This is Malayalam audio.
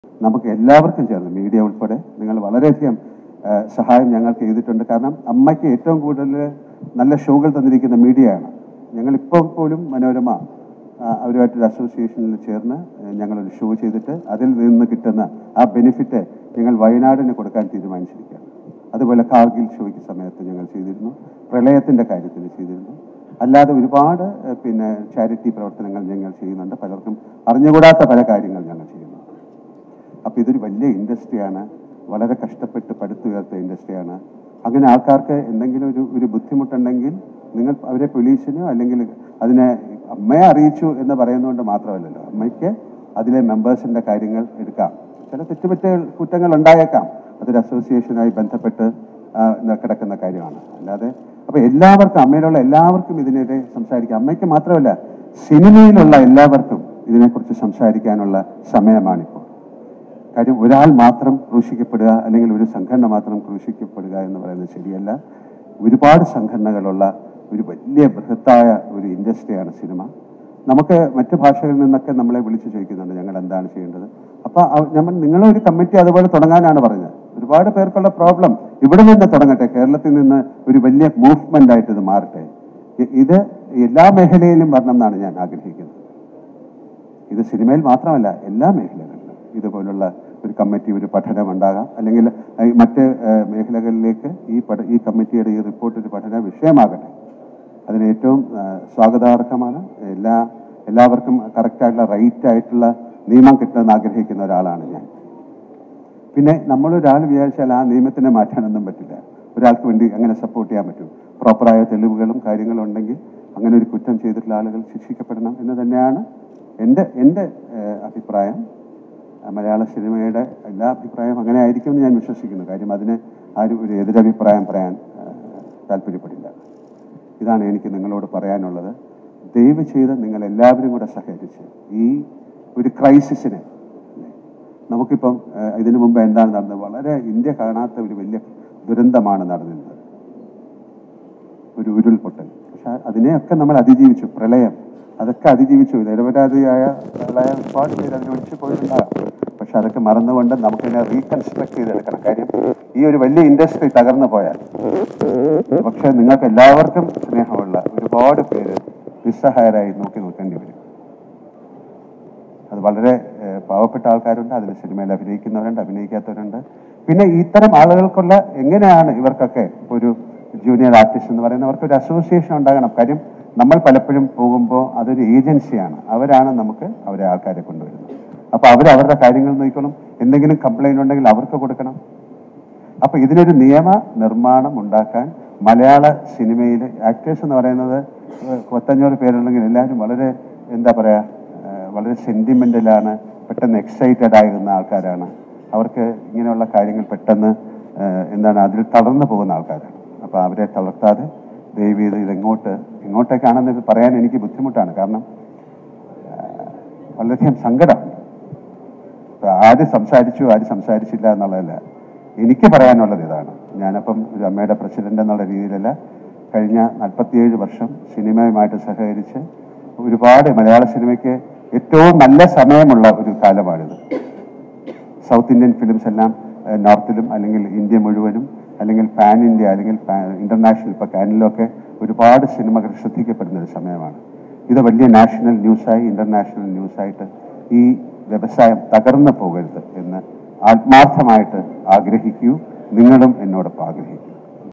നമുക്ക് എല്ലാവർക്കും ചേർന്ന് മീഡിയ ഉൾപ്പെടെ നിങ്ങൾ വളരെയധികം ആ, സഹായം ഞങ്ങൾക്ക് ചെയ്തിട്ടുണ്ട് കാരണം അമ്മയ്ക്ക് ഏറ്റവും കൂടുതൽ നല്ല ഷോകൾ തന്നിരിക്കുന്ന മീഡിയയാണ് ഞങ്ങൾ ഇപ്പോൾ പോലും മനോരമ ആ, അവരുമായിട്ടൊരു അസോസിയേഷനിൽ ചേർന്ന് ആ, ഞങ്ങളൊരു ഷോ ചെയ്തിട്ട് അതിൽ നിന്ന് കിട്ടുന്ന ആ ബെനിഫിറ്റ് ഞങ്ങൾ വയനാടിന് കൊടുക്കാൻ തീരുമാനിച്ചിരിക്കുകയാണ് അതുപോലെ കാർഗിൽ ഷോയ്ക്ക് സമയത്ത് ഞങ്ങൾ ചെയ്തിരുന്നു പ്രളയത്തിൻ്റെ കാര്യത്തിൽ ചെയ്തിരുന്നു അല്ലാതെ ഒരുപാട് ഏഹ്, പിന്നെ ചാരിറ്റി പ്രവർത്തനങ്ങൾ ഞങ്ങൾ ചെയ്യുന്നുണ്ട് പലർക്കും അറിഞ്ഞുകൂടാത്ത പല കാര്യങ്ങൾ ഞങ്ങൾ ചെയ്യുന്നു അപ്പോൾ ഇതൊരു വലിയ ഇൻഡസ്ട്രിയാണ് വളരെ കഷ്ടപ്പെട്ട് പടുത്തുയർത്ത ഇൻഡസ്ട്രിയാണ് അങ്ങനെ ആൾക്കാർക്ക് എന്തെങ്കിലും ഒരു ഒരു ബുദ്ധിമുട്ടുണ്ടെങ്കിൽ നിങ്ങൾ അവരെ പോലീസിനോ അല്ലെങ്കിൽ അതിനെ അമ്മയെ അറിയിച്ചു എന്ന് പറയുന്നതുകൊണ്ട് മാത്രമല്ലല്ലോ അമ്മയ്ക്ക് അതിലെ മെമ്പേഴ്സിൻ്റെ കാര്യങ്ങൾ എടുക്കാം ചില തെറ്റുപറ്റ കുറ്റങ്ങൾ ഉണ്ടായേക്കാം അതൊരു അസോസിയേഷനായി ബന്ധപ്പെട്ട് ആ, കിടക്കുന്ന കാര്യമാണ് അല്ലാതെ അപ്പോൾ എല്ലാവർക്കും അമ്മയിലുള്ള എല്ലാവർക്കും ഇതിനെതിരെ സംസാരിക്കാം അമ്മയ്ക്ക് മാത്രമല്ല സിനിമയിലുള്ള എല്ലാവർക്കും ഇതിനെക്കുറിച്ച് സംസാരിക്കാനുള്ള സമയമാണിപ്പോൾ കാര്യം ഒരാൾ മാത്രം ക്രൂശിക്കപ്പെടുക അല്ലെങ്കിൽ ഒരു സംഘടന മാത്രം ക്രൂശിക്കപ്പെടുക എന്ന് പറയുന്നത് ശരിയല്ല ഒരുപാട് സംഘടനകളുള്ള ഒരു വലിയ ബൃഹത്തായ ഒരു ഇൻഡസ്ട്രിയാണ് സിനിമ നമുക്ക് മറ്റ് ഭാഷകളിൽ നിന്നൊക്കെ നമ്മളെ വിളിച്ചു ചോദിക്കുന്നുണ്ട് ഞങ്ങൾ എന്താണ് ചെയ്യേണ്ടത് അപ്പോൾ നമ്മൾ നിങ്ങളൊരു കമ്മിറ്റി അതുപോലെ തുടങ്ങാനാണ് പറഞ്ഞത് ഒരുപാട് പേർക്കുള്ള പ്രോബ്ലം ഇവിടെ നിന്ന് തുടങ്ങട്ടെ കേരളത്തിൽ നിന്ന് ഒരു വലിയ മൂവ്മെന്റ് ആയിട്ട് ഇത് മാറട്ടെ ഇ- ഇത് എല്ലാ മേഖലയിലും വരണം എന്നാണ് ഞാൻ ആഗ്രഹിക്കുന്നത് ഇത് സിനിമയിൽ മാത്രമല്ല എല്ലാ മേഖലകളിലും ഇതുപോലുള്ള ഒരു കമ്മിറ്റി ഒരു പഠനം ഉണ്ടാകാം അല്ലെങ്കിൽ ഈ മറ്റ് ഏഹ്, മേഖലകളിലേക്ക് ഈ പഠ ഈ കമ്മിറ്റിയുടെ ഈ റിപ്പോർട്ട് ഒരു പഠന വിഷയമാകട്ടെ അതിന് ഏറ്റവും ഏഹ്, സ്വാഗതാർഹമാണ് എല്ലാ എല്ലാവർക്കും കറക്റ്റായിട്ടുള്ള റൈറ്റ് ആയിട്ടുള്ള നിയമം കിട്ടുമെന്ന് ആഗ്രഹിക്കുന്ന ഒരാളാണ് ഞാൻ പിന്നെ നമ്മളൊരാൾ വിചാരിച്ചാൽ ആ നിയമത്തിനെ മാറ്റാനൊന്നും പറ്റില്ല ഒരാൾക്ക് വേണ്ടി അങ്ങനെ സപ്പോർട്ട് ചെയ്യാൻ പറ്റും പ്രോപ്പറായ തെളിവുകളും കാര്യങ്ങളും ഉണ്ടെങ്കിൽ അങ്ങനെ ഒരു കുറ്റം ചെയ്തിട്ടുള്ള ആളുകൾ ശിക്ഷിക്കപ്പെടണം എന്ന് തന്നെയാണ് എൻ്റെ എൻ്റെ ഏഹ്, അഭിപ്രായം ആ, മലയാള സിനിമയുടെ എല്ലാ അഭിപ്രായം അങ്ങനെ ആയിരിക്കുമെന്ന് ഞാൻ വിശ്വസിക്കുന്നു കാര്യം അതിന് ആരും ഒരു എതിരഭിപ്രായം പറയാൻ ഏഹ്, താല്പര്യപ്പെടില്ല ഇതാണ് എനിക്ക് നിങ്ങളോട് പറയാനുള്ളത് ദയവ് ചെയ്ത് നിങ്ങൾ എല്ലാവരും കൂടെ സഹകരിച്ച് ഈ ഒരു ക്രൈസിസിനെ നമുക്കിപ്പം ഏഹ്, ഇതിനു മുമ്പ് എന്താണ് നടന്നത് വളരെ ഇന്ത്യ കാണാത്ത ഒരു വലിയ ദുരന്തമാണ് നടന്നിരുന്നത് ഒരു ഉരുൾപൊട്ടൽ പക്ഷെ അതിനെയൊക്കെ നമ്മൾ അതിജീവിച്ചു പ്രളയം അതൊക്കെ അതിജീവിച്ചു നിരപരാധിയായ പ്രളയം ഒരുപാട് പേര് അതിൽ ഒഴിച്ചു പോയിട്ടുണ്ടാകാം പക്ഷെ അതൊക്കെ മറന്നുകൊണ്ട് നമുക്കിതിനെ റീകൺസ്ട്രക്ട് ചെയ്തെടുക്കണം കാര്യം ഈ ഒരു വലിയ ഇൻഡസ്ട്രി തകർന്നു പോയാൽ പക്ഷെ നിങ്ങൾക്ക് എല്ലാവർക്കും സ്നേഹമുള്ള ഒരുപാട് പേര് നിസ്സഹായരായി നോക്കി നിൽക്കേണ്ടി വരും അത് വളരെ ഏഹ്, പാവപ്പെട്ട ആൾക്കാരുണ്ട് അതിൽ സിനിമയിൽ അഭിനയിക്കുന്നവരുണ്ട് അഭിനയിക്കാത്തവരുണ്ട് പിന്നെ ഇത്തരം ആളുകൾക്കുള്ള എങ്ങനെയാണ് ഇവർക്കൊക്കെ ഇപ്പൊ ഒരു ജൂനിയർ ആർട്ടിസ്റ്റ് എന്ന് പറയുന്നവർക്ക് ഒരു അസോസിയേഷൻ ഉണ്ടാകണം കാര്യം നമ്മൾ പലപ്പോഴും പോകുമ്പോൾ അതൊരു ഏജൻസിയാണ് അവരാണ് നമുക്ക് അവരെ ആൾക്കാരെ കൊണ്ടുവരുന്നത് അപ്പോൾ അവർ അവരുടെ കാര്യങ്ങൾ നോക്കണം എന്തെങ്കിലും കംപ്ലൈന്റ് ഉണ്ടെങ്കിൽ അവർക്ക് കൊടുക്കണം അപ്പൊ ഇതിനൊരു നിയമ നിർമ്മാണം ഉണ്ടാക്കാൻ മലയാള സിനിമയിൽ ആക്ടേഴ്സ് എന്ന് പറയുന്നത് ഏഹ് പത്തഞ്ഞൂറ് പേരുണ്ടെങ്കിൽ എല്ലാവരും വളരെ എന്താ പറയാ ഏഹ് വളരെ സെന്റിമെന്റലാണ് പെട്ടെന്ന് എക്സൈറ്റഡ് ആകുന്ന ആൾക്കാരാണ് അവർക്ക് ഇങ്ങനെയുള്ള കാര്യങ്ങൾ പെട്ടെന്ന് ഏഹ് എന്താണ് അതിൽ തളർന്നു പോകുന്ന ആൾക്കാരാണ് അപ്പൊ അവരെ തളർത്താതെ ദയവ് ചെയ്ത് ഇതെങ്ങോട്ട് എങ്ങോട്ടേക്കാണെന്ന് ഇത് പറയാൻ എനിക്ക് ബുദ്ധിമുട്ടാണ് കാരണം ഏഹ് വളരെയധികം സങ്കടമുണ്ട് ഇപ്പൊ ആര് സംസാരിച്ചു ആര് സംസാരിച്ചില്ല എന്നുള്ളതല്ല എനിക്ക് പറയാനുള്ളത് ഇതാണ് ഞാനപ്പം ഒരു അമ്മയുടെ പ്രസിഡന്റ് എന്നുള്ള രീതിയിലല്ല കഴിഞ്ഞ നാൽപ്പത്തിയേഴ് വർഷം സിനിമയുമായിട്ട് സഹകരിച്ച് ഒരുപാട് മലയാള സിനിമയ്ക്ക് ഏറ്റവും നല്ല സമയമുള്ള ഒരു കാലമാണിത് സൗത്ത് ഇന്ത്യൻ ഫിലിംസ് എല്ലാം ഏഹ്, നോർത്തിലും അല്ലെങ്കിൽ ഇന്ത്യ മുഴുവനും അല്ലെങ്കിൽ പാൻ ഇന്ത്യ അല്ലെങ്കിൽ ഇന്റർനാഷണൽ ഇപ്പോൾ കാനിലൊക്കെ ഒരുപാട് സിനിമകൾ ശ്രദ്ധിക്കപ്പെടുന്ന ഒരു സമയമാണ് ഇത് വലിയ നാഷണൽ ന്യൂസായി ഇന്റർനാഷണൽ ന്യൂസായിട്ട് ഈ വ്യവസായം തകർന്നു പോകരുത് എന്ന് ആത്മാർത്ഥമായിട്ട് ആഗ്രഹിക്കൂ നിങ്ങളും എന്നോടൊപ്പം ആഗ്രഹിക്കൂ